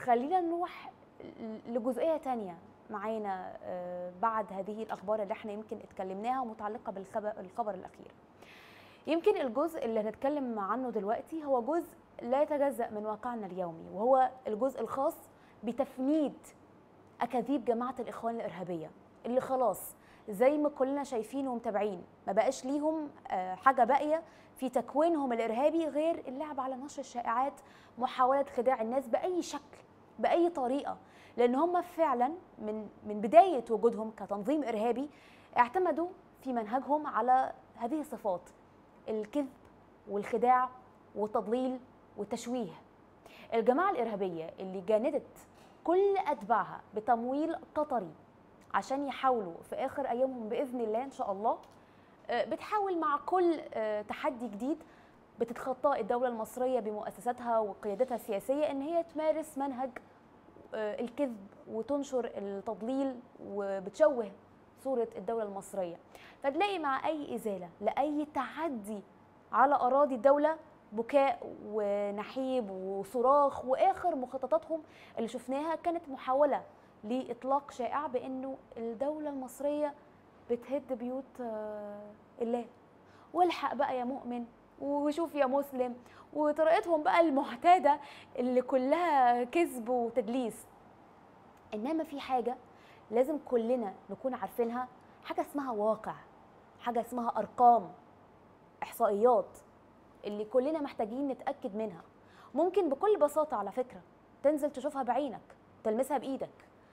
خلينا نروح لجزئيه تانية معانا بعد هذه الاخبار اللي احنا يمكن اتكلمناها متعلقه بالخبر الخبر الاخير يمكن الجزء اللي هنتكلم عنه دلوقتي هو جزء لا يتجزأ من واقعنا اليومي وهو الجزء الخاص بتفنيد اكاذيب جماعه الاخوان الارهابيه اللي خلاص زي ما كلنا شايفين ومتابعين ما بقاش ليهم حاجه باقيه في تكوينهم الارهابي غير اللعب على نشر الشائعات محاوله خداع الناس باي شكل باي طريقه لان هم فعلا من من بدايه وجودهم كتنظيم ارهابي اعتمدوا في منهجهم على هذه الصفات الكذب والخداع والتضليل والتشويه الجماعه الارهابيه اللي جاندت كل اتباعها بتمويل قطري عشان يحاولوا في اخر ايامهم باذن الله ان شاء الله بتحاول مع كل تحدي جديد بتتخطاه الدوله المصريه بمؤسساتها وقيادتها السياسيه ان هي تمارس منهج الكذب وتنشر التضليل وبتشوه صوره الدوله المصريه فتلاقي مع اي ازاله لاي تعدي على اراضي الدوله بكاء ونحيب وصراخ واخر مخططاتهم اللي شفناها كانت محاوله لاطلاق شائعه بانه الدوله المصريه بتهد بيوت الله والحق بقى يا مؤمن وشوف يا مسلم وطريقتهم بقى المعتاده اللي كلها كذب وتدليس انما في حاجه لازم كلنا نكون عارفينها حاجه اسمها واقع حاجه اسمها ارقام احصائيات اللي كلنا محتاجين نتاكد منها ممكن بكل بساطه على فكره تنزل تشوفها بعينك تلمسها بايدك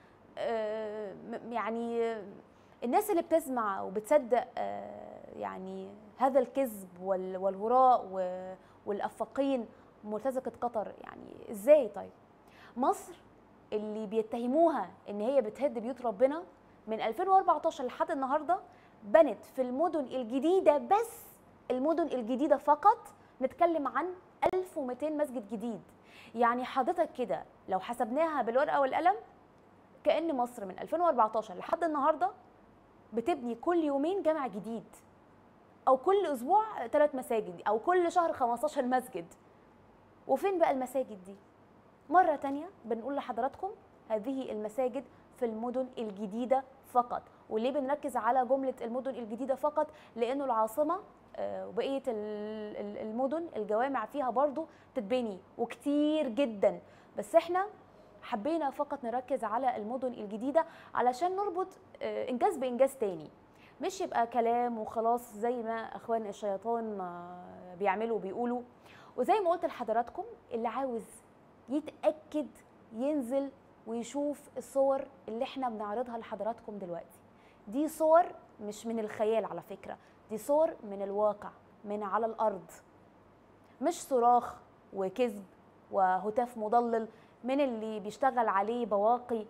آه يعني الناس اللي بتسمع وبتصدق آه يعني هذا الكذب والهراء والافاقين مرتزقه قطر يعني ازاي طيب مصر اللي بيتهموها ان هي بتهد بيوت ربنا من 2014 لحد النهارده بنت في المدن الجديده بس المدن الجديده فقط نتكلم عن 1200 مسجد جديد يعني حضرتك كده لو حسبناها بالورقه والقلم كان مصر من 2014 لحد النهارده بتبني كل يومين جامع جديد او كل اسبوع ثلاث مساجد او كل شهر 15 مسجد وفين بقى المساجد دي مره تانية بنقول لحضراتكم هذه المساجد في المدن الجديده فقط وليه بنركز على جمله المدن الجديده فقط لانه العاصمه وبقيه المدن الجوامع فيها برضو تتبني وكتير جدا بس احنا حبينا فقط نركز على المدن الجديده علشان نربط انجاز بانجاز تاني مش يبقى كلام وخلاص زي ما اخوان الشيطان بيعملوا وبيقولوا وزي ما قلت لحضراتكم اللي عاوز يتاكد ينزل ويشوف الصور اللي احنا بنعرضها لحضراتكم دلوقتي دي صور مش من الخيال على فكره دي صور من الواقع من على الارض مش صراخ وكذب وهتاف مضلل من اللي بيشتغل عليه بواقي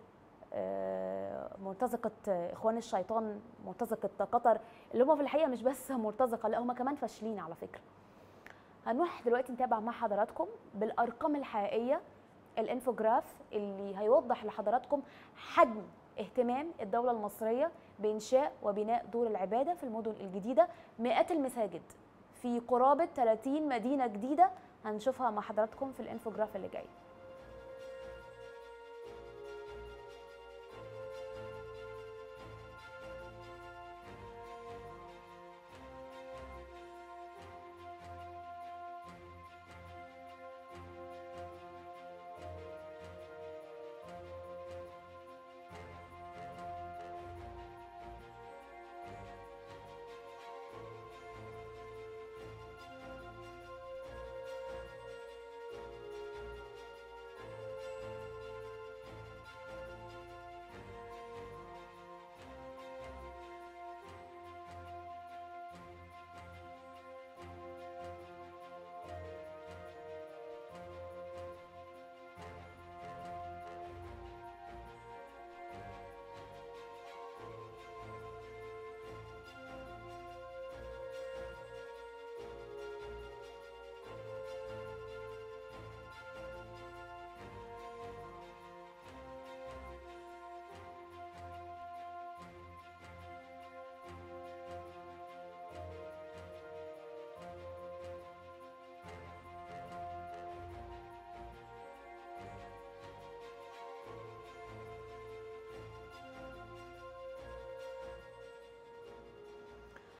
مرتزقة إخوان الشيطان مرتزقة قطر اللي هم في الحقيقة مش بس مرتزقة لا هم كمان فاشلين على فكرة هنروح دلوقتي نتابع مع حضراتكم بالأرقام الحقيقية الانفوجراف اللي هيوضح لحضراتكم حجم اهتمام الدولة المصرية بإنشاء وبناء دور العبادة في المدن الجديدة مئات المساجد في قرابة 30 مدينة جديدة هنشوفها مع حضراتكم في الانفوجراف اللي جاي